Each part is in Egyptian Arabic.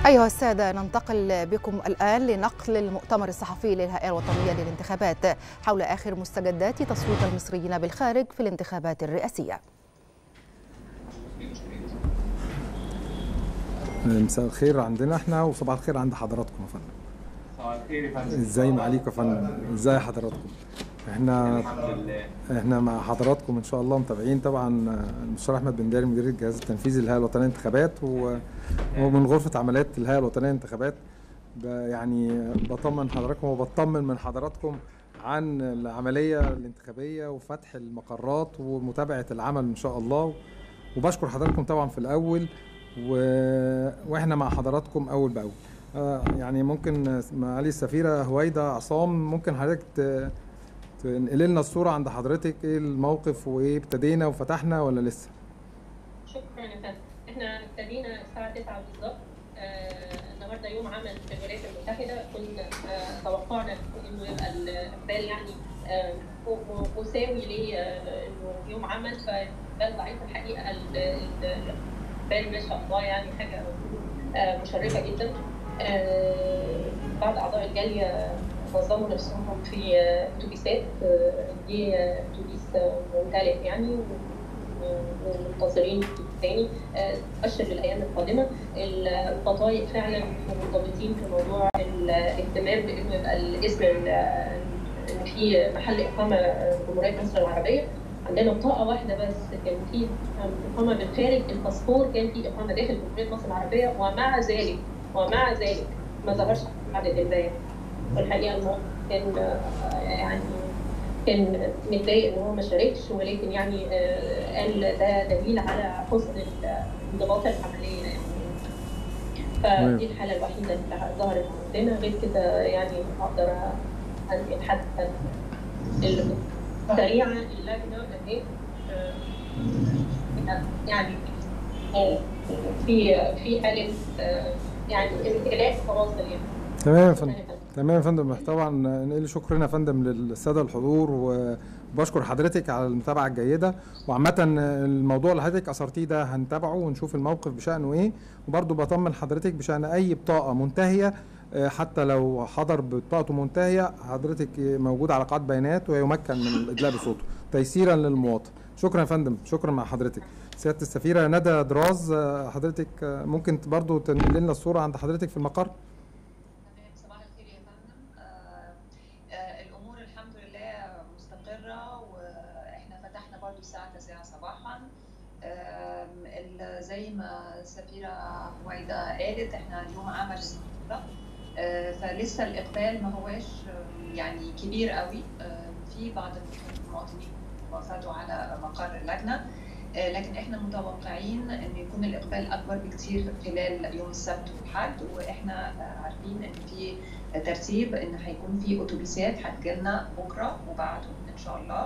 أيها السادة ننتقل بكم الآن لنقل المؤتمر الصحفي للهيئة الوطنية للانتخابات حول آخر مستجدات تصويت المصريين بالخارج في الانتخابات الرئاسية مساء الخير عندنا احنا وصباح الخير عند حضراتكم يا فندم صباح الخير يا فندم ازاي معاليكم يا فندم ازاي حضراتكم احنا الحمد لله احنا مع حضراتكم ان شاء الله متابعين طبعا المستشار احمد بن داري مدير الجهاز التنفيذي للهيئه الوطنيه للانتخابات و- ومن غرفه عمليات الهيئه الوطنيه للانتخابات ب- يعني بطمن حضراتكم وبطمن من حضراتكم عن العمليه الانتخابيه وفتح المقرات ومتابعه العمل ان شاء الله وبشكر حضراتكم طبعا في الاول و... واحنا مع حضراتكم اول باول آه يعني ممكن معالي السفيره هويدا عصام ممكن حضرتك ت... تنقل لنا الصوره عند حضرتك ايه الموقف وايه ابتدينا وفتحنا ولا لسه شكرا يا فندم احنا ابتدينا الساعه 9 بالظبط آه، النهارده يوم عمل في الولايات المتحده كنا آه، توقعنا انه يبقى الاقبال يعني آه، م- مساوي ل آه، انه يوم عمل فالاقبال ضعيف الحقيقه ال- ال- الاقبال ما شاء الله يعني حاجه آه، مشرفه جدا آه، بعض اعضاء الجاليه نظموا نفسهم في آه، اتوبيسات آه، دي آه، اتوبيس آه، ممتلئ يعني ومنتظرين تاني تؤشر للايام القادمه البطايق فعلا مرتبطين في موضوع الاهتمام بانه يبقى الاسم ال- ان في محل اقامه جمهوريه مصر العربيه عندنا بطاقه واحده بس كان في اقامه بالخارج الباسبور كان في اقامه داخل جمهوريه مصر العربيه ومع ذلك ومع ذلك ما ظهرش عدد البيان والحقيقه الموقف كان آه، يعني كان متضايق ان هو ما شاركش ولكن يعني آه، قال ده دليل على حسن انضباط العمليه يعني تمام. فدي الحاله الوحيده اللي ظهرت عندنا غير كده يعني اقدر انقل حتى ال- سريعا اللجنه اهي آه، يعني آه، في في حاله آه، يعني امتلاك فواصل يعني تمام يا فندم تمام يا فندم طبعا نقل شكرنا يا فندم للساده الحضور وبشكر حضرتك على المتابعه الجيده وعامه الموضوع اللي حضرتك اثرتيه ده هنتابعه ونشوف الموقف بشانه ايه وبرضه بطمن حضرتك بشان اي بطاقه منتهيه آه، حتى لو حضر بطاقته منتهيه حضرتك موجود على قاعده بيانات ويمكن من الادلاء بصوته تيسيرا للمواطن شكرا يا فندم شكرا مع حضرتك سياده السفيره ندى دراز آه، حضرتك آه، ممكن برضه تنقل لنا الصوره عند حضرتك في المقر تمام صباح الخير يا فندم آه، آه، الامور الحمد لله مستقره واحنا فتحنا برضو الساعه 9 صباحا آم، ال- زي ما السفيره هويدا قالت احنا اليوم عمل النهارده آه، فلسه الاقبال ما هواش آم، يعني كبير قوي آم، في بعض المواطنين وافدوا على مقر اللجنه آه، لكن احنا متوقعين ان يكون الاقبال اكبر بكتير خلال يوم السبت والحد واحنا آه، عارفين ان في ترتيب ان هيكون في اتوبيسات هتجيلنا بكره وبعده ان شاء الله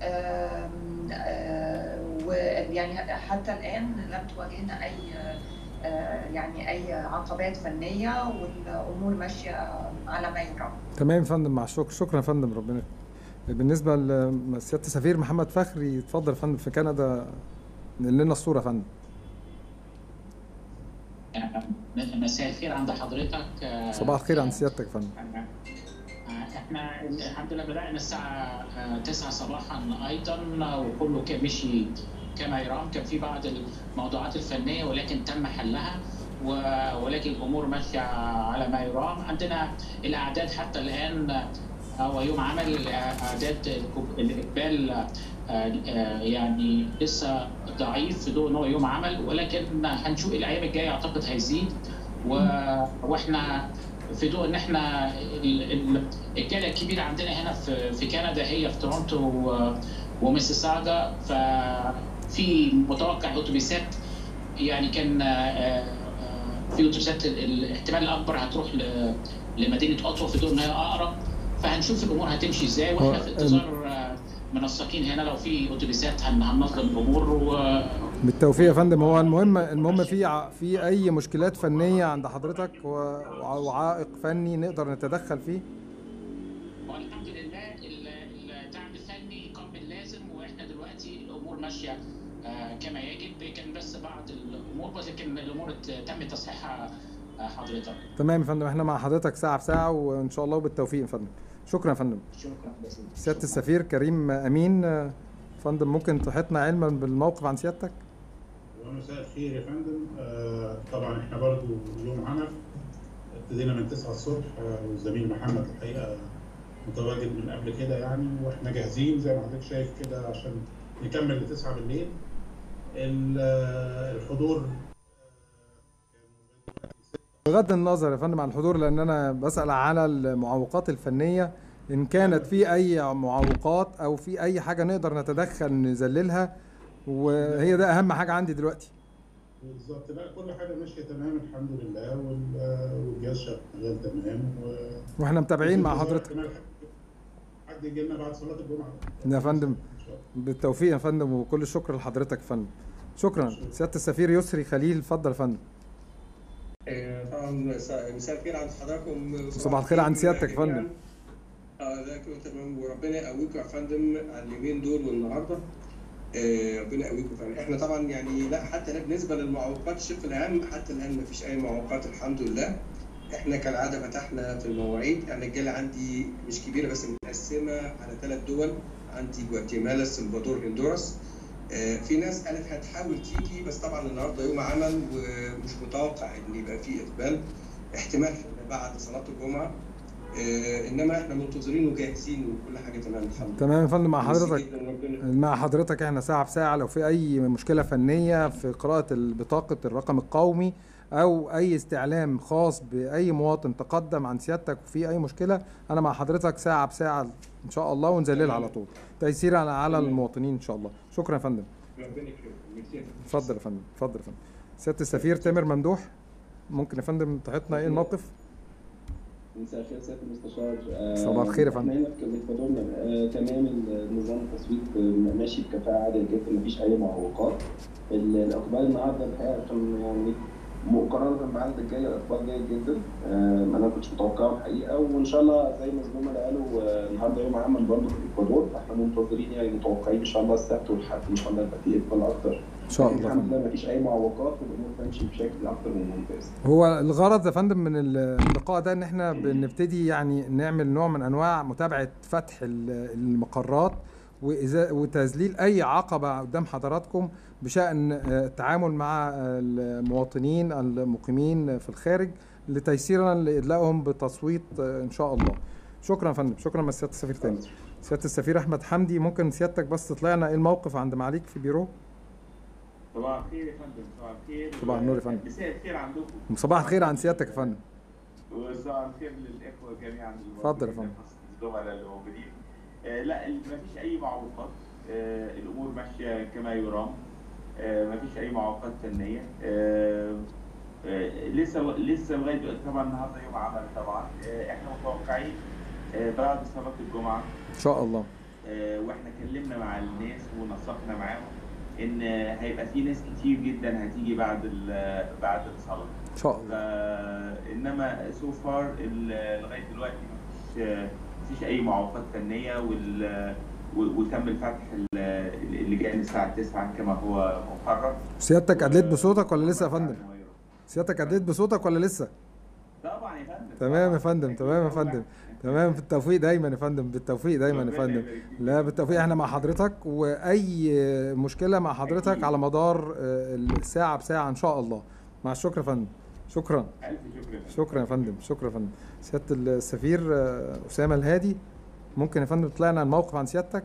آم، آه، ويعني حتى الان لم تواجهنا اي آه، يعني اي عقبات فنيه والامور ماشيه على ما يرام تمام يا فندم مع الشكر شكرا يا فندم ربنا بالنسبه لسياده السفير محمد فخري اتفضل يا فندم في كندا نقل لنا الصوره يا فندم مساء الخير عند حضرتك آه، صباح الخير عند سيادتك يا فندم آه، احنا الحمد لله بدأنا الساعة آه، 9 صباحا أيضا وكله كان مشي كما يرام كان في بعض الموضوعات الفنية ولكن تم حلها و- ولكن الأمور ماشية على ما يرام عندنا الأعداد حتى الآن آه، هو يوم عمل آه، أعداد الكب- الإقبال آه، آه، يعني لسه ضعيف في ضوء إن هو يوم عمل ولكن هنشوف الأيام الجاية أعتقد هيزيد و- واحنا في ضوء ان احنا ال- ال- الجاليه الكبيره عندنا هنا في في كندا هي في تورونتو و- وميسيساجا ففي متوقع اتوبيسات يعني كان آه، آه، في اتوبيسات ال- الاحتمال الاكبر هتروح ل- لمدينه اوتوا في ضوء ان هي اقرب فهنشوف الامور هتمشي ازاي هو واحنا في انتظار آه، منسقين هنا لو في اتوبيسات هن- هننظم الامور و- بالتوفيق يا فندم هو المهم المهم في ع- في اي مشكلات فنيه عند حضرتك و- وع- وعائق فني نقدر نتدخل فيه والحمد لله ال- الدعم الفني قام باللازم واحنا دلوقتي الامور ماشيه آه، كما يجب كان بس بعض الامور ولكن الامور ت- تم تصحيحها حضرتك تمام يا فندم احنا مع حضرتك ساعه بساعه وان شاء الله بالتوفيق يا فندم شكرا يا فندم شكرا جزيلا سياده السفير كريم امين آه، فندم ممكن تحيطنا علما بالموقف عن سيادتك ومساء الخير يا فندم آه، طبعا احنا برضو يوم عمل ابتدينا من 9 الصبح آه، والزميل محمد الحقيقه متواجد من قبل كده يعني واحنا جاهزين زي ما حضرتك شايف كده عشان نكمل ل 9 بالليل ال- آه، الحضور بغض النظر يا فندم عن الحضور لان انا بسال على المعوقات الفنيه ان كانت في اي معوقات او في اي حاجه نقدر نتدخل نذللها وهي ده اهم حاجه عندي دلوقتي بالظبط لا كل حاجه ماشيه تمام الحمد لله وال- آه، والجهاز شغال تمام و- واحنا متابعين مع حضرتك احتمال حد يجي لنا بعد صلاه الجمعه يا فندم ان شاء الله بالتوفيق يا فندم وكل الشكر لحضرتك يا فندم شكرا سياده السفير يسري خليل اتفضل يا فندم آه، طبعا مساء مساء الخير عند حضراتكم صباح الخير عند سيادتك يا فندم. اه ده كله تمام وربنا يقويكم يا فندم على اليومين دول والنهارده آه، ربنا يقويكم فعلا احنا طبعا يعني لا حتى لا بالنسبه للمعوقات الشق الاهم حتى الان ما فيش اي معوقات الحمد لله احنا كالعاده فتحنا في المواعيد يعني الرجاله عندي مش كبيره بس متقسمه على ثلاث دول عندي جواتيمالا السلفادور هندوراس آه، في ناس قالت هتحاول تيجي بس طبعا النهارده يوم عمل ومش متوقع ان يبقى في اقبال احتمال بعد صلاه الجمعه آه، انما احنا منتظرين وجاهزين وكل حاجه تمام الحمد لله تمام يا فندم مع ميرسي حضرتك جداً، ربنا مع حضرتك احنا ساعة بساعة لو في أي مشكلة فنية في قراءة بطاقة الرقم القومي أو أي استعلام خاص بأي مواطن تقدم عن سيادتك وفي أي مشكلة أنا مع حضرتك ساعة بساعة إن شاء الله ونذللها على طول تيسيرا على المواطنين إن شاء الله شكرا يا فندم ربنا يكرمكم ميرسي يا فندم. اتفضل يا فندم اتفضل يا فندم سيادة السفير تامر ممدوح ممكن يا فندم تحطنا إيه الموقف؟ مساء الخير سياده المستشار آه، صباح الخير يا فندم. احنا هنا في الاكوادور آه، تمام النظام التصويت آه، ماشي بكفاءه عاليه جدا مفيش اي معوقات ال- الاقبال النهارده الحقيقه كان يعني مقارنه بعدد الرجاله الاقبال جيد جدا آه، انا ما كنتش متوقعه الحقيقه وان شاء الله زي ما الزملاء قالوا آه، النهارده يوم عمل برضه في الاكوادور فاحنا منتظرين يعني متوقعين ان شاء الله السبت والحد ان شاء الله يبقى في اقبال اكتر إن شاء الله يا الحمد فندم لله مفيش اي معوقات والامور تمشي بشكل اكتر من ممتاز هو الغرض يا فندم من اللقاء ده ان احنا بنبتدي يعني نعمل نوع من انواع متابعه فتح ال- المقرات وإزا- وتذليل اي عقبه قدام حضراتكم بشان آه، التعامل مع المواطنين المقيمين في الخارج لتيسيرا لادلائهم بتصويت آه، ان شاء الله شكرا يا فندم شكرا من سياده السفير تاني سياده السفير احمد حمدي ممكن سيادتك بس تطلعنا ايه الموقف عند معاليك في بيرو صباح الخير يا فندم صباح الخير صباح النور يا فندم. مساء الخير عندكم صباح الخير عن سيادتك يا فندم وصباح الخير للاخوه جميعا اتفضل يا فندم. الزملاء اللي موجودين آه لا ما فيش اي معوقات آه الامور ماشيه كما يرام آه ما فيش اي معوقات فنيه آه آه لسه لسه لغايه دلوقتي طبعا النهارده يوم عمل طبعا آه احنا متوقعين آه بعد صلاه الجمعه ان شاء الله آه، واحنا كلمنا مع الناس ونسقنا معاهم ان هيبقى في ناس كتير جدا هتيجي بعد ال- بعد الصلاه ان شاء الله ف- انما سو فار لغايه دلوقتي مفيش مفيش اي معوقات فنيه وال و- وتم الفتح ال- اللجان الساعه 9 كما هو مقرر سيادتك ادليت بصوتك ولا لسه يا فندم سيادتك اديت بصوتك ولا لسه؟ طبعا يا فندم تمام يا فندم تمام يا فندم تمام بالتوفيق دايما يا فندم بالتوفيق دايما يا فندم لا بالتوفيق احنا مع حضرتك واي مشكله مع حضرتك على مدار آه، الساعه بساعه ان شاء الله مع الشكر يا فندم شكرا الف شكر يا فندم. شكرا يا فندم شكرا يا فندم سياده السفير آه، اسامه الهادي ممكن يا فندم طلعنا الموقف عن سيادتك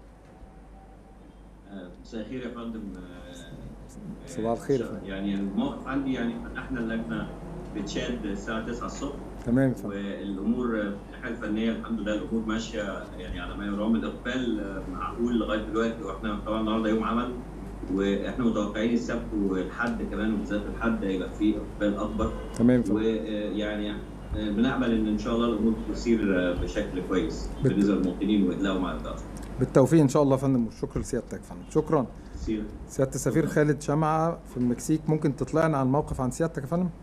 آه، مساء الخير يا فندم آه، صباح الخير يا فندم. يعني الموقف عندي يعني فتحنا اللجنه بتشاد الساعه 9 الصبح تمام يا فندم والامور في الناحيه الفنيه الحمد لله الامور ماشيه يعني على ما يرام الاقبال آه، معقول لغايه دلوقتي واحنا طبعا النهارده يوم عمل واحنا متوقعين السبت والحد كمان وبالذات الحد هيبقى فيه اقبال اكبر تمام يا فندم ويعني بنامل ان ان شاء الله الامور تسير آه، بشكل كويس بت- بالنسبه للمواطنين وادلائهم على الضغط بالتوفيق ان شاء الله يا فندم والشكر لسيادتك يا فندم شكرا تسير سياده السفير خالد شمعه في المكسيك ممكن تطلعنا عن الموقف عن سيادتك يا فندم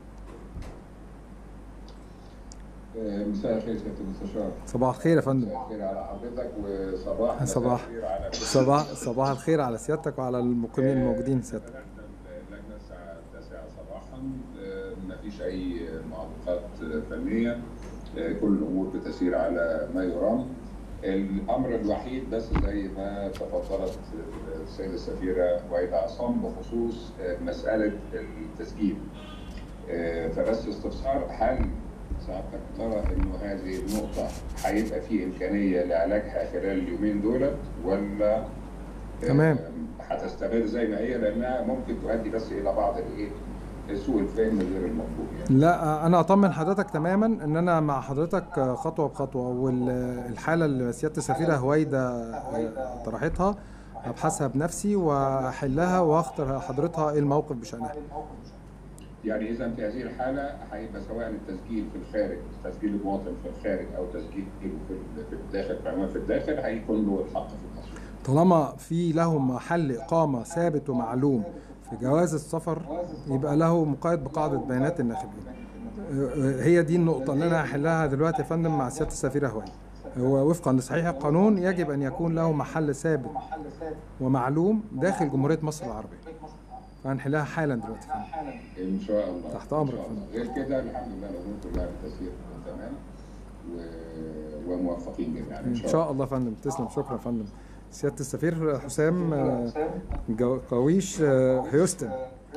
مساء الخير سيادة المستشار صباح الخير يا فندم مساء الخير على حضرتك وصباح مساء صباح. الخير على كل صباح صباح الخير على سيادتك وعلى المقيمين الموجودين سيادتك اللجنة الساعة 9 صباحا آه، مفيش مفيش اي معوقات فنيه كل الامور بتسير على ما يرام الامر الوحيد بس زي ما تفضلت السيده السفيره وعيد عصام بخصوص مساله التسجيل فبس استفسار هل سعادتك ترى انه هذه النقطه هيبقى في امكانيه لعلاجها خلال اليومين دولت ولا تمام هتستمر زي ما هي لانها ممكن تؤدي بس الى بعض الايه سوء الفهم غير المطلوب يعني. لا انا اطمن حضرتك تماما ان انا مع حضرتك خطوه بخطوه والحاله اللي سياده السفيره هويده طرحتها ابحثها بنفسي واحلها واخطر حضرتها ايه الموقف بشانها يعني اذا في هذه الحاله هيبقى سواء التسجيل في الخارج تسجيل المواطن في الخارج او تسجيل في الداخل كمان في الداخل هيكون له الحق في التصويت طالما في له محل اقامه ثابت ومعلوم في جواز السفر يبقى له مقيد بقاعده بيانات الناخبين هي دي النقطه اللي انا هحلها دلوقتي يا فندم مع سياده السفيره هوي هو وفقا لصحيح القانون يجب ان يكون له محل ثابت ومعلوم داخل جمهوريه مصر العربيه فهنحلها حالا دلوقتي ان شاء الله تحت امرك غير كده الحمد لله الامور كلها بتسير تمام و... وموفقين جميعا ان شاء الله يا فندم تسلم شكرا يا فندم سياده السفير حسام قويش هيوستن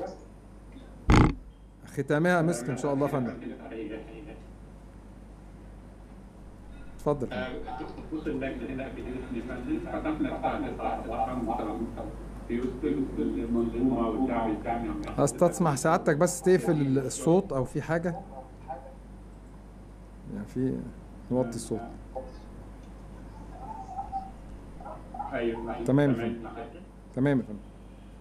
ختامها مسك ان شاء الله يا فندم اتفضل بخصوص اللجنه هنا في هيوستن يا فندم فتحنا الساعه 9 في وسط المنظومه والدعم الدعم استسمح سعادتك بس تقفل الصوت او في حاجه يعني في نوطي الصوت ايوه تمام يا فندم تمام يا فندم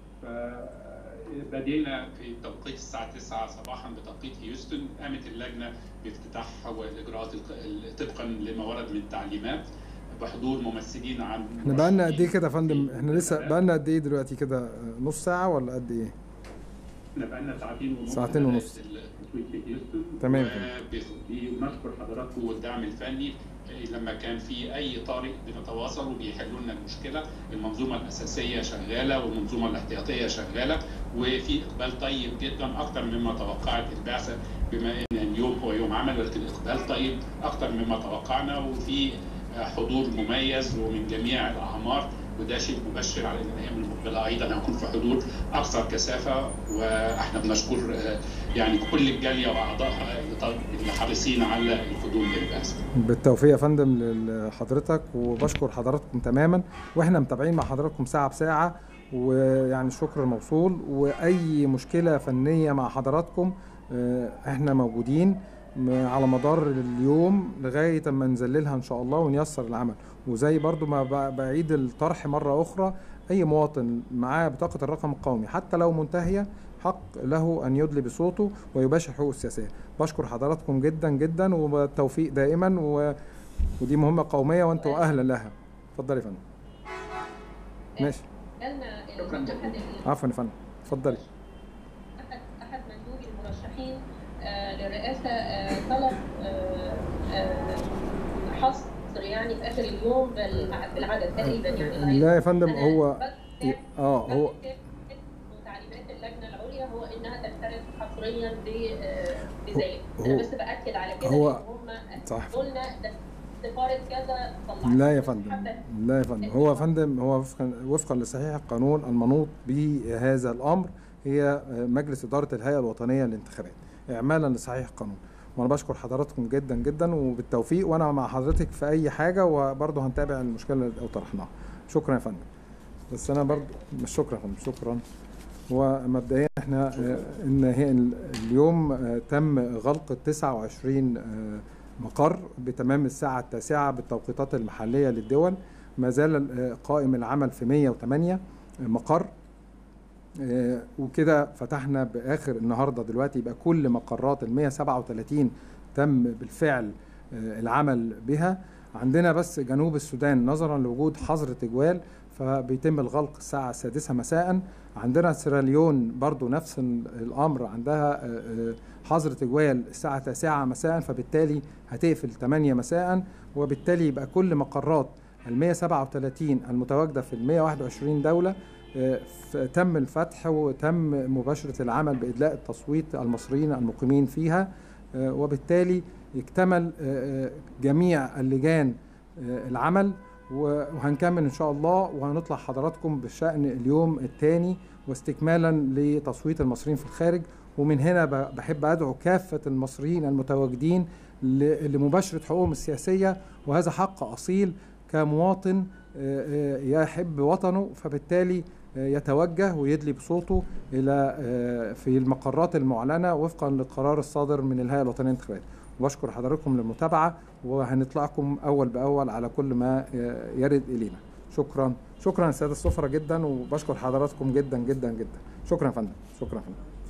بدينا في توقيت الساعة 9 صباحا بتوقيت هيوستن قامت اللجنة بافتتاح والإجراءات طبقا لما ورد من التعليمات بحضور ممثلين عن احنا بقالنا قد ايه كده يا فندم احنا لسه بقالنا قد ايه دلوقتي كده نص ساعة ولا قد ايه؟ احنا بقالنا ساعتين ونص ساعتين ونص التصويت في هيوستن تمام ونشكر حضراتكم والدعم الفني لما كان في اي طارئ بنتواصل وبيحلوا لنا المشكله المنظومه الاساسيه شغاله والمنظومه الاحتياطيه شغاله وفي اقبال طيب جدا اكثر مما توقعت البعثه بما ان اليوم هو يوم عمل ولكن اقبال طيب اكثر مما توقعنا وفي حضور مميز ومن جميع الاعمار وده شيء مبشر على ان الايام المقبله ايضا هيكون في حضور اكثر كثافه واحنا بنشكر يعني كل الجاليه واعضائها اللي حريصين على القدوم للبعثه. بالتوفيق يا فندم لحضرتك وبشكر حضراتكم تماما واحنا متابعين مع حضراتكم ساعه بساعه ويعني الشكر موصول واي مشكله فنيه مع حضراتكم احنا موجودين على مدار اليوم لغايه اما نذللها ان شاء الله ونيسر العمل وزي برضو ما بعيد الطرح مره اخرى اي مواطن معاه بطاقه الرقم القومي حتى لو منتهيه حق له ان يدلي بصوته ويباشر حقوقه السياسيه بشكر حضراتكم جدا جدا وبالتوفيق دائما و... ودي مهمه قوميه وانتم اهلا لها اتفضلي يا فندم ماشي عفوا يا فندم اتفضلي احد احد مندوبي المرشحين للرئاسه طلب حصر يعني في اخر اليوم بالعدد تقريبا يعني لا يا فندم هو اه هو تعليمات اللجنه العليا هو انها تكترث حصريا بذلك انا بس باكد على كده هو هم قلنا سفاره كذا طلعت لا يا فندم لا يا فندم هو يا فندم هو وفقا وفقا لصحيح القانون المنوط بهذا الامر هي مجلس اداره الهيئه الوطنيه للانتخابات اعمالا لصحيح القانون وانا بشكر حضراتكم جدا جدا وبالتوفيق وانا مع حضرتك في اي حاجه وبرضه هنتابع المشكله اللي طرحناها شكرا يا فندم بس انا برضه مش شكرا يا فندم شكرا ومبدئيا احنا ان هي اليوم تم غلق 29 مقر بتمام الساعه التاسعه بالتوقيتات المحليه للدول ما زال قائم العمل في 108 مقر وكده فتحنا باخر النهارده دلوقتي يبقى كل مقرات ال 137 تم بالفعل العمل بها عندنا بس جنوب السودان نظرا لوجود حظر تجوال فبيتم الغلق الساعة السادسة مساء عندنا سيراليون برضو نفس الأمر عندها حظر تجوال الساعة 9 مساء فبالتالي هتقفل 8 مساء وبالتالي يبقى كل مقرات ال 137 المتواجدة في ال 121 دولة تم الفتح وتم مباشرة العمل بإدلاء التصويت المصريين المقيمين فيها وبالتالي اكتمل جميع اللجان العمل وهنكمل ان شاء الله وهنطلع حضراتكم بشان اليوم الثاني واستكمالا لتصويت المصريين في الخارج ومن هنا بحب ادعو كافه المصريين المتواجدين لمباشره حقوقهم السياسيه وهذا حق اصيل كمواطن يحب وطنه فبالتالي يتوجه ويدلي بصوته الى في المقرات المعلنه وفقا للقرار الصادر من الهيئه الوطنيه للانتخابات واشكر حضراتكم للمتابعه وهنطلعكم اول باول على كل ما يرد الينا شكرا شكرا الساده السفراء جدا وبشكر حضراتكم جدا جدا جدا شكرا يا فندم شكرا يا فندم